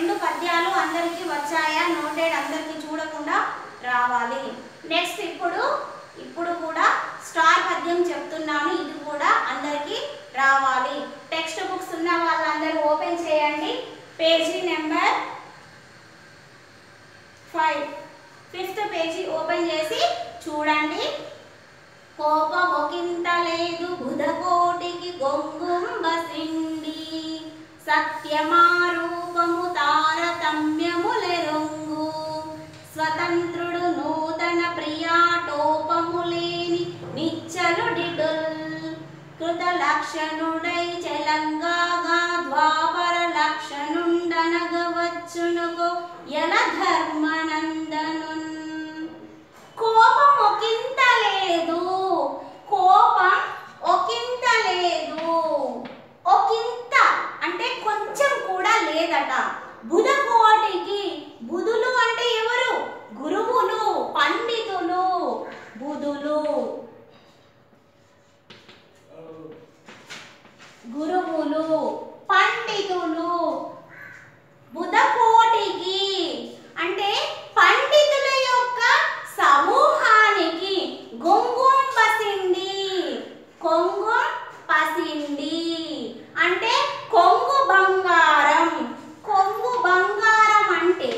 రెండు పద్యాలు అందరికీ వచ్చాయా నోటెడ్ అందరికీ చూడకుండా రావాలి నెక్స్ట్ ఇప్పుడు ఇప్పుడు కూడా స్టార్ పద్యం చెప్తున్నాను ఇది కూడా అందరికీ రావాలి టెక్స్ట్ బుక్స్ ఉన్న వాళ్ళందరూ ఓపెన్ చేయండి page number five fifth page open చేసి చూడండి కోపమొకింత లేదు బుధకోటికి గొంగుంబసిండి సత్యమారూపము తారతమ్యములెరొంగు స్వతంత్రుడు నూతన ప్రియాటోపము లేని నిచ్చలుడిడుల్ కృత లక్షణుడై చెలంగాగా ద్వాపర లక్షణుండనగవచ్చునుకో ఎల ధర్మనందనున్ కోపం ఒకంత లేదు కోపం ఒకంత లేదు ఒకంత అంటే కొంచెం కూడా లేదట బుధకోటికి బుధులు అంటే ఎవరు గురువులు పండితులు బుధులు గురువులు పండితులు బుధకోటికి అంటే పండితుల యొక్క సమూహానికి గొంగుం పసిండి కొంగు పసిండి అంటే కొంగు బంగారం కొంగు బంగారం అంటే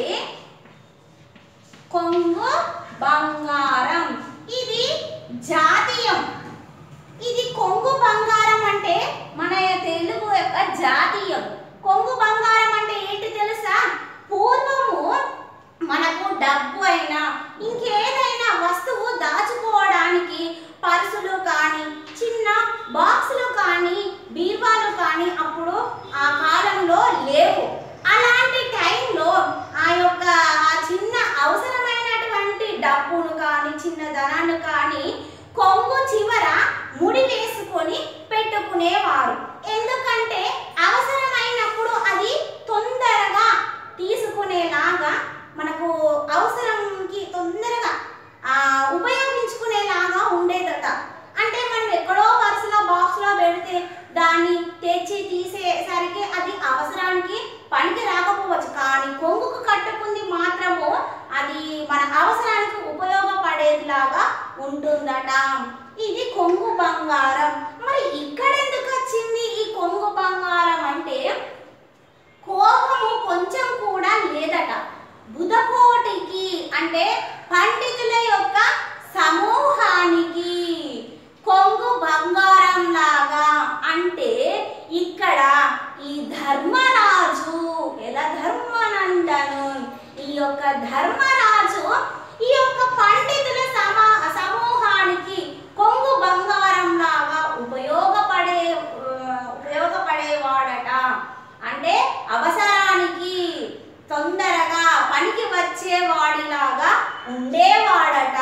కొంగు బంగారం ఇది జాతీయం ఇది కొంగు బంగారం అంటే మన తెలుగు యొక్క జాతీయం కొంగు బంగారం అంటే ఏంటి తెలుసా పూర్వము మనకు డబ్బు అయినా ఇంకేదైనా వస్తువు దాచుకోవడానికి పర్సులు కానీ చిన్న బాక్సులు కానీ బీర్వాలు కానీ అప్పుడు ఆ కాలంలో లేవు అలాంటి టైంలో ఆ యొక్క ఆ చిన్న అవసరమైనటువంటి డబ్బును కానీ చిన్న ధనాన్ని కానీ కొంగు చివర ముడి వేసుకొని పెట్టుకునేవారు ఎందుకంటే అవసరమైనప్పుడు అది తొందరగా తీసుకునేలాగా మనకు అవసరంకి తొందరగా ఆ, ఉపయోగించుకునేలాగా ఉండేదట అంటే మనం ఎక్కడో వరుసలో బాక్స్లో పెడితే దాన్ని తెచ్చి తీసేసరికి అది అవసరానికి పనికి రాకపోవచ్చు కానీ కొంగుకు కట్టుకుంది మాత్రము అది మన అవసరానికి ఉపయోగపడేదిలాగా ఉంటుందట ఇది కొంగు బంగారం మరి ఇక్కడ ఎందుకు వచ్చింది ఈ కొంగు బంగారం అంటే కోపము కొంచెం కూడా లేదట బుధకోటికి అంటే పండితుల యొక్క సమూహానికి కొంగు బంగారం లాగా అంటే ఇక్కడ ఈ ధర్మరాజు ఎలా ధర్మనందను ఈ యొక్క ధర్మరాజు ఈ యొక్క పండితుల సమా సమూహానికి కొంగు బంగారం లాగా ఉపయోగపడే ఆ, ఉపయోగపడేవాడట అంటే అవసరానికి తొందరగా పనికి వచ్చేవాడిలాగా ఉండేవాడట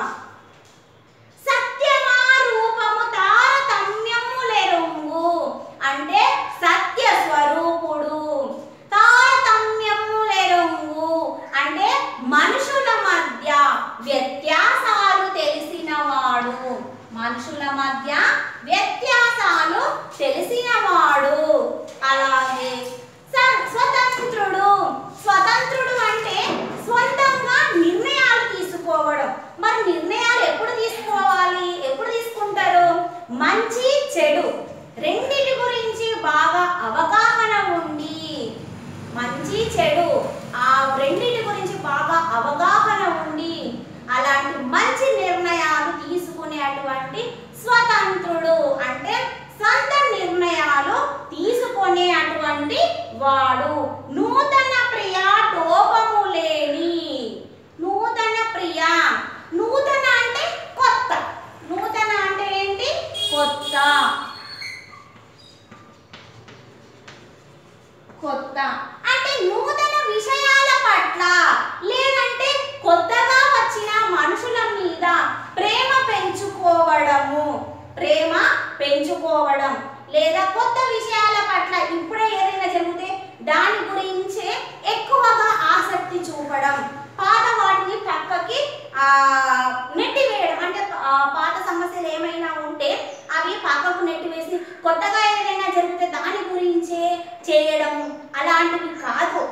సత్యమా రూపము తారతమ్యములెరుంగు అంటే సత్య స్వరూపుడు తారతమ్యములెరుంగు అంటే మనుషుల మధ్య వ్యత్యాసాలు తెలిసినవాడు మనుషుల మధ్య వ్యత్యాసాలు తెలిసినవాడు అలాగే స- స్వతంత్రుడు స్వతంత్రుడు అంటే స్వంతంగా నిర్ణయాలు తీసుకోవడం మరి నిర్ణయాలు ఎప్పుడు తీసుకోవాలి ఎప్పుడు తీసుకుంటారు మంచి చెడు రెండిటి గురించి బాగా అవగాహన ఉండి మంచి చెడు ఆ రెండిటి గురించి బాగా అవగాహన ఉండి అలాంటి మంచి నిర్ణయాలు తీసుకునేటువంటి స్వతంత్రుడు అంటే సొంత నిర్ణయాలు తీసుకునే అటువంటి వాడు నూతన ప్రియ టోపము లేని నూతన ప్రియ నూతన అంటే కొత్త నూతన అంటే ఏంటి కొత్త కొత్త అంటే నూతన విషయాల పట్ల లేదంటే కొత్తగా వచ్చిన మనుషుల మీద ప్రేమ పెంచుకోవడము ప్రేమ పెంచుకోవడం లేదా కొత్త విషయాల పట్ల ఇప్పుడే ఏదైనా జరిగితే దాని గురించే ఎక్కువగా ఆసక్తి చూపడం పాత వాటిని పక్కకి ఆ నెట్టివేయడం అంటే ఆ, పాత సమస్యలు ఏమైనా ఉంటే అవి పక్కకు నెట్టివేసి కొత్తగా ఏదైనా జరిగితే దాని గురించే చేయడం అలాంటివి కాదు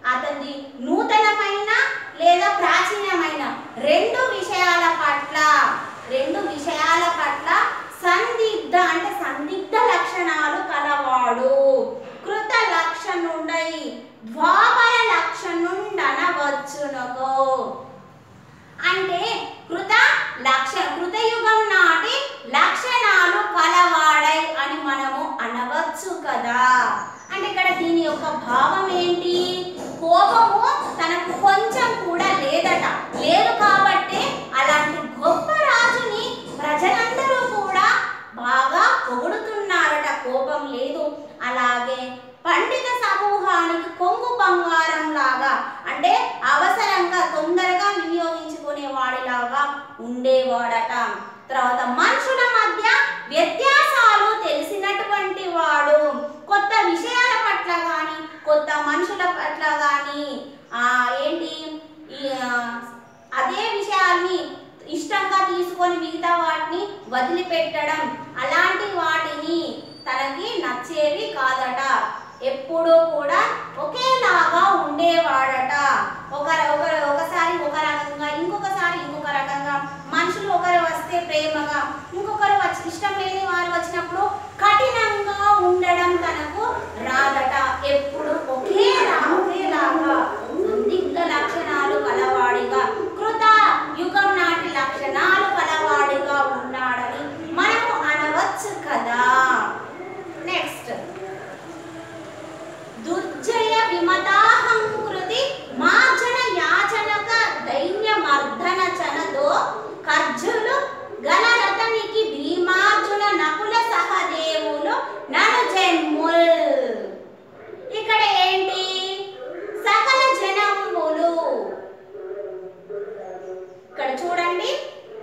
అతనిది నూతనమైన లేదా ప్రాచీనమైన రెండు విషయాల పట్ల రెండు విషయాల పట్ల సందిగ్ధ అంటే సందిగ్ధ లక్షణాలు కలవాడు కృత లక్షణుడై ద్వాపర లక్షణుండనవచ్చునకో అంటే కృత లక్ష కృతయుగం నాటి లక్షణాలు కలవాడై అని మనము అనవచ్చు కదా అంటే ఇక్కడ దీని యొక్క భావం ఏంటి కోపము తనకు కొంచెం కూడా లేదట లేదు కాబట్టి అలాంటి గొప్ప రాజుని ప్రజలందరూ కూడా బాగా పొగుడుతున్నారట కోపం లేదు అలాగే పండిత సమూహానికి కొంగు బంగారం లాగా అంటే అవసరంగా తొందరగా వినియోగించుకునే వాడిలాగా ఉండేవాడట తర్వాత మనుషుల మధ్య వ్యత్యాసాలు తెలిసినటువంటి వాడు కొత్త విషయాల పట్ల కానీ కొత్త మనుషుల పట్ల కానీ ఆ ఏంటి ఈ, ఆ, అదే విషయాల్ని ఇష్టంగా తీసుకొని మిగతా వాటిని వదిలిపెట్టడం అలాంటి వాటిని తనకి నచ్చేవి కాదట ఎప్పుడూ కూడా ఒకేలాగా ఉండేవాడట ఒక ఒక ఒకసారి ఒక రకంగా ఇంకొకసారి ఇంకొక రకంగా మనుషులు ఒకరు వస్తే ప్రేమగా ఇంకొకరు వచ్చి ఇష్టం లేని వారు వచ్చినప్పుడు కఠినంగా ఉండడం తనకు రాదట ఎప్పుడు ఒకేలా ఒకేలాగా సందిగ్ధ లక్షణాలు కలవాడిగా కృత యుగం నాటి లక్షణాలు కలవాడిగా ఉన్నాడని మనము అనవచ్చు కదా నెక్స్ట్ దుర్జయ విమతాహంకృతి మార్జన యాచనక దైన్య మర్దన చనదో కర్జులు గణరతనికి భీమార్జున నకుల సహదేవులు నను జన్ముల్ ఇక్కడ ఏంటి సకల జనములు ఇక్కడ చూడండి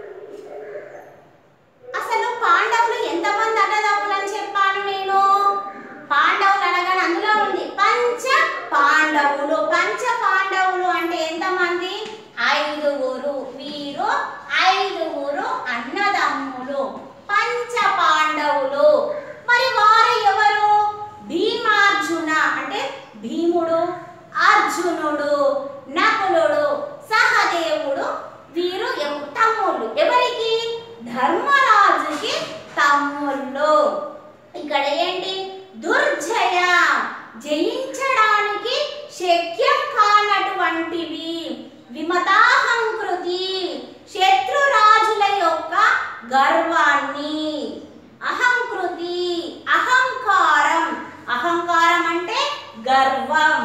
అసలు పాండవులు ఎంతమంది అన్నదమ్ములు అని చెప్పాను నేను పాండవులు అనగానే అందులో ఉంది పంచ పాండవులు పంచ పాండవులు అంటే ఎంతమంది ఐదుగురు వీరు ఐదుగురు అన్నదమ్ములు పంచ పాండవులు మరి వారు ఎవరు భీమార్జున అంటే భీముడు అర్జునుడు నకులుడు సహదేవుడు వీరు ఎవ- తమ్ముళ్ళు ఎవరికి ధర్మరాజుకి తమ్ముళ్ళు ఇక్కడ ఏంటి దుర్జయ జయించడానికి శక్యం కానటువంటివి విమతాహంకృతి శత్రురాజుల యొక్క గర్వాన్ని అహంకృతి అహంకారం అహంకారం అంటే గర్వం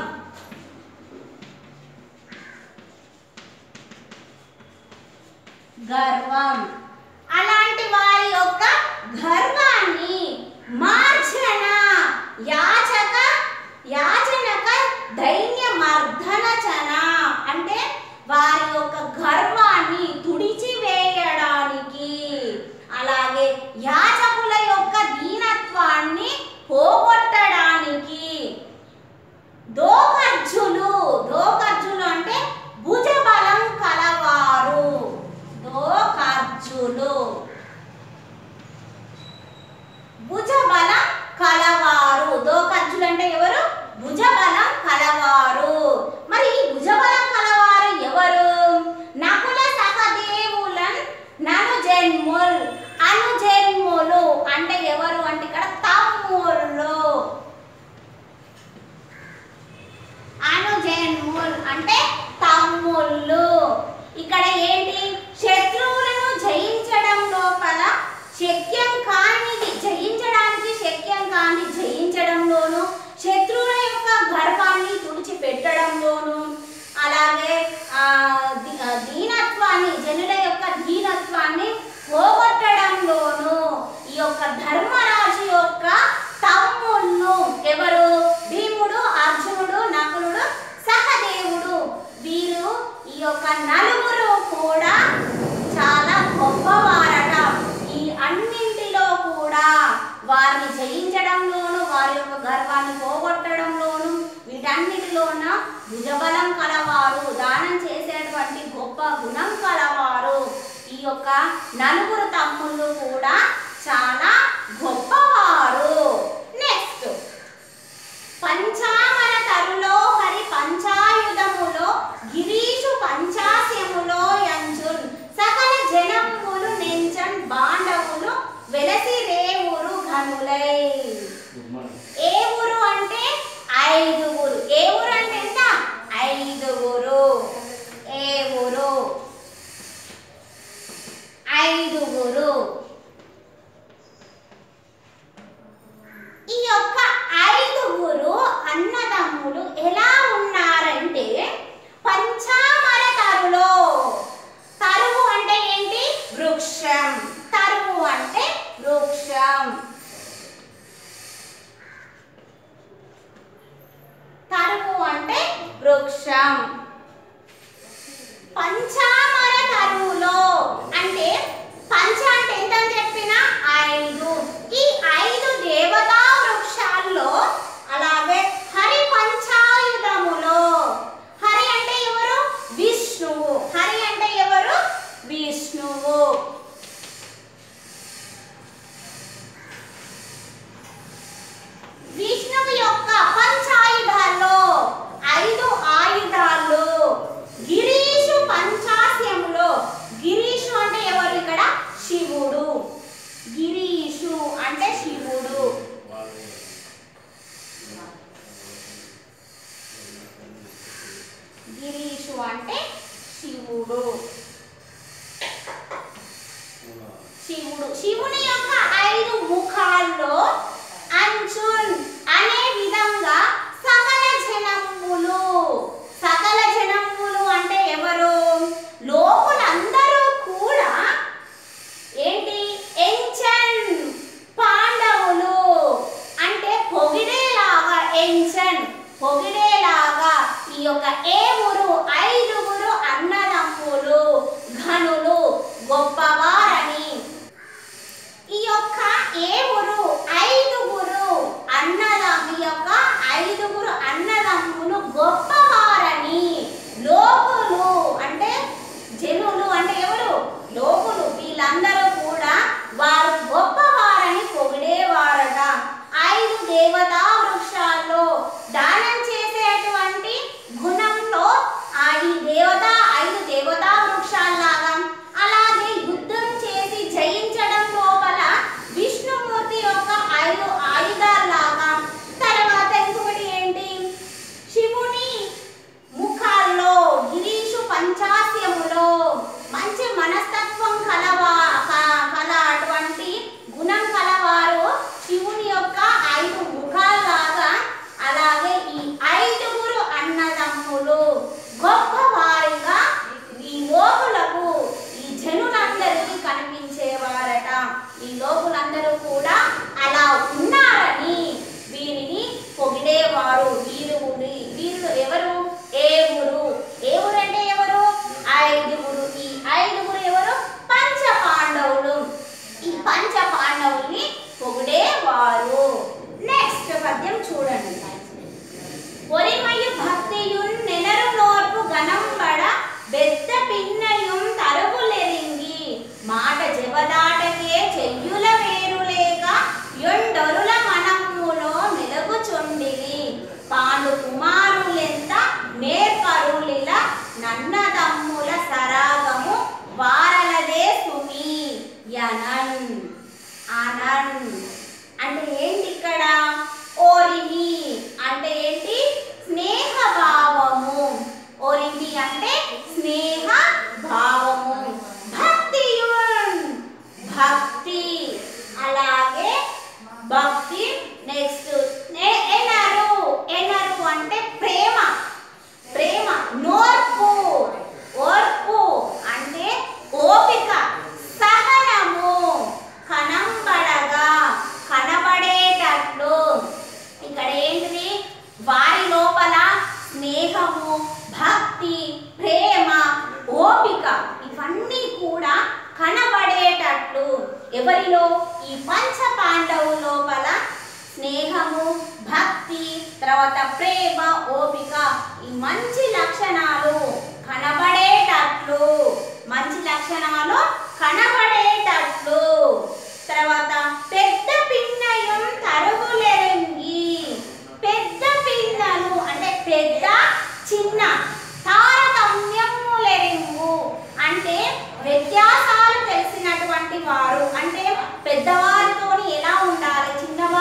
గర్వం అలాంటి వారి యొక్క గర్వాన్ని మార్చన యాచక యాచనక దైన్య మర్దనచన అంటే వారి యొక్క గర్వాన్ని తుడిచివేయడానికి అలాగే యాచకుల యొక్క దీనత్వాన్ని పోగొట్టడానికి దోకర్జులు దోకర్జులు అంటే భుజబలం కలవారు దోకర్జులు భుజబలం కలవారు దోకర్జులు అంటే ఎవరు భుజబలం కలవారు మరి ఈ భుజబలం కలవారు ఎవరు నకుల సహదేవులన్ నను జన్ముల్ అను జన్ములు అంటే ఎవరు అంటే ఇక్కడ తమ్ముళ్ళు అనుజన్ముల్ అంటే తమ్ముళ్ళు ఇక్కడ ఏంటి శత్రువులను జయించడం లోపల శక్యం కానిది జయించడానికి శక్యం కాని జయించడంలోను శత్రువుల యొక్క గర్వాన్ని తుడిచిపెట్టడంలోను అలాగే ఆ ది- ఆ దీనత్వాన్ని జనుల యొక్క దీనత్వాన్ని పోగొట్టడంలోను ఈ యొక్క ధర్మరాజు యొక్క తమ్ముళ్ళు ఎవరు భీముడు అర్జునుడు నకులుడు సహదేవుడు వీరు ఈ యొక్క నలుగురు కూడా ఏవులై ఏ ఊరు అంటే ఐదుగురు ఏ ఊరు అంటే ఎంత ఐదుగురు ఏ ఊరు ఐదుగురు ఈ యొక్క ఐదుగురు అన్నదమ్ములు ఎలా ఉన్నారంటే పంచామర తరులో తరువు అంటే ఏంటి వృక్షం తరువు అంటే వృక్షం తరువు అంటే వృక్షం పంచామర తరువులో అంటే పంచ అంటే ఎంత అని చెప్పిన ఐదు ఈ ఐదు దేవతా వృక్షాల్లో అలాగే హరి పంచాయుధములో హరి అంటే ఎవరు విష్ణువు హరి అంటే ఎవరు విష్ణువు విష్ణువు యొక్క పంచాయుధాల్లో ఐదు ఆయుధాలు గిరీషు పంచాస్యములో గిరీషు అంటే ఎవరు ఇక్కడ శివుడు గిరీషు అంటే శివుడు గిరీషు అంటే శివుడు శివుడు శివుని యొక్క ఐదు ముఖాల్లో అంచున్ అనే విధంగా సకల జనములు సకల జనములు అంటే ఎవరు లోకులందరూ కూడా ఏంటి ఎంచన్ పాండవులు అంటే పొగిడేలాగా ఎంచన్ పొగిడేలాగా ఈ యొక్క ఏవురు ఐదుగురు అన్నదమ్ములు ఘనులు గొప్పవారని ఈ యొక్క ఏవురు ఐదుగురు అన్నదమ్ ఈ యొక్క ఐదుగురు అన్నదమ్ములు గొప్పవారని లోకులు అంటే జనులు అంటే ఎవరు లోకులు వీళ్ళందరూ కూడా వారు గొప్పవారని పొగిడేవారట ఐదు దేవతా వృక్షాల్లో దానం చేసేటువంటి గుణంలో ఆ ఈ దేవత ఐదు దేవతా వృక్షాల్లాగా అలాగే యుద్ధం చేసి జయించడం లోపల విష్ణుమూర్తి యొక్క ఐదు ఆయుధాల్లాగా తర్వాత ఇంకొకటి ఏంటి శివుని ముఖాల్లో గిరీషు పంచాస్యములో మంచి మనస్తత్వం కలవా క- కల అటువంటి గుణం కలవారు శివుని యొక్క ఐదు ముఖాల్లాగా అలాగే ఈ ఐదుగురు అన్నదమ్ములు గొప్పవారిగా ఈ లోకులకు ఈ జనులందరికీ కనిపించేవారట ఈ లోకులందరూ కూడా అలా ఉన్నారని వీరిని పొగిడేవారు వీరు వీరు ఎవరు ఏవురు ఏవురు అంటే ఎవరు ఐదుగురు ఈ ఐదుగురు ఎవరు పంచ పాండవులు ఈ పంచ పాండవుల్ని పొగిడేవారు నెక్స్ట్ పద్యం చూడండి ఒరిమయ్య భక్తియున్ నెనరు నోర్పు గణంబడ బెత్త పిన్నయుం తరుగులెరింగి మాట జవదాటకే చెయ్యుల వేరులేక యొండొరుల మనమ్ములో మెలుగుచుండిరి పాండు కుమారులెంత నేర్పరులిల నన్నదమ్ముల సరాగము వారలదే సుమి యనన్ అనన్ అంటే ఏంటి ఇక్కడ ఓరిమి అంటే ఏంటి స్నేహ భావము ఓరిమి అంటే స్నేహ భావము భక్తియున్ భక్తి అలాగే భక్తి నెక్స్ట్ ఎనరు ఎనరు అంటే ప్రేమ ప్రేమ నోర్పు ఓర్పు అంటే ఓపిక సహనము కనంబడగా కనబడేటట్లు ఇక్కడ ఏంటిది వారి లోపల స్నేహము భక్తి ప్రేమ ఓపిక ఇవన్నీ కూడా కనబడేటట్లు ఎవరిలో ఈ పంచ పాండవు లోపల స్నేహము భక్తి తర్వాత ప్రేమ ఓపిక ఈ మంచి లక్షణాలు కనబడేటట్లు మంచి లక్షణాలు కనబడేటట్లు తర్వాత పెద్ద పిన్నయం తరుగులెరంగి పెద్ద పిన్నలు అంటే పెద్ద చిన్న తారతమ్యములెరింగు అంటే వ్యత్యాసాలు తెలిసినటువంటి వారు అంటే పెద్దవారితోని ఎలా ఉండాలి చిన్న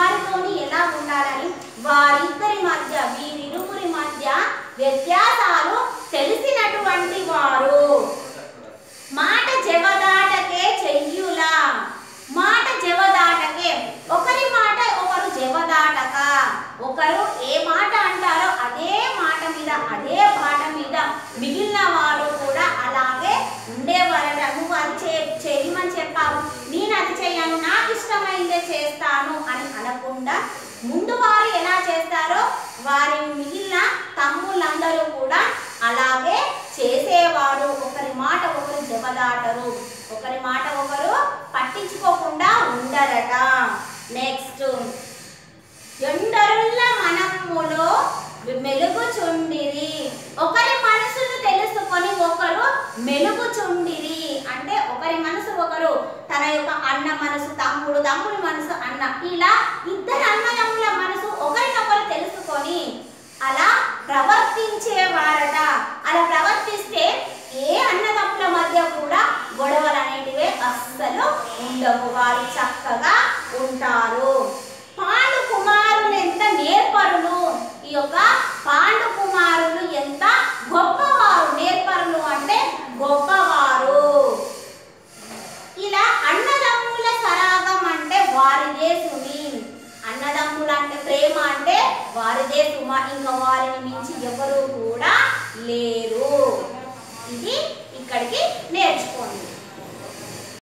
చేస్తాను అని అనకుండా ముందు వారు ఎలా చేస్తారో వారి మిగిలిన తమ్ముళ్ళందరూ కూడా అలాగే చేసేవారు ఒకరి మాట ఒకరు దెబ్బదాటరు ఒకరి మాట ఒకరు పట్టించుకోకుండా ఉండరట నెక్స్ట్ ఎండరుల మనములో మెలుగుచుండిరి ఒకరి మనసును తెలుసుకొని ఒకరు మెలుగుచుండిరి అంటే ఒకరి మనసు ఒకరు తన యొక్క అన్న మనసు తమ్ముడు తమ్ముడి మనసు అన్న ఇలా ఇద్దరు అన్నదమ్ముల మనసు ఒకరినొకరు తెలుసుకొని అలా ప్రవర్తించేవారట అలా ప్రవర్తిస్తే ఏ అన్నదమ్ముల మధ్య కూడా గొడవలు అనేటివే అస్సలు ఉండవు వారు చక్కగా ఉంటారు పాండు కుమారులు ఎంత నేర్పరులు ఈ యొక్క పాండు కుమారులు ఎంత గొప్పవారు నేర్పరులు అంటే గొప్పవారు ఇలా అన్నదమ్ముల సరాగం అంటే వారిదే సుమి అన్నదమ్ములు అంటే ప్రేమ అంటే వారిదే సుమ ఇంకా వారిని మించి ఎవరు కూడా లేరు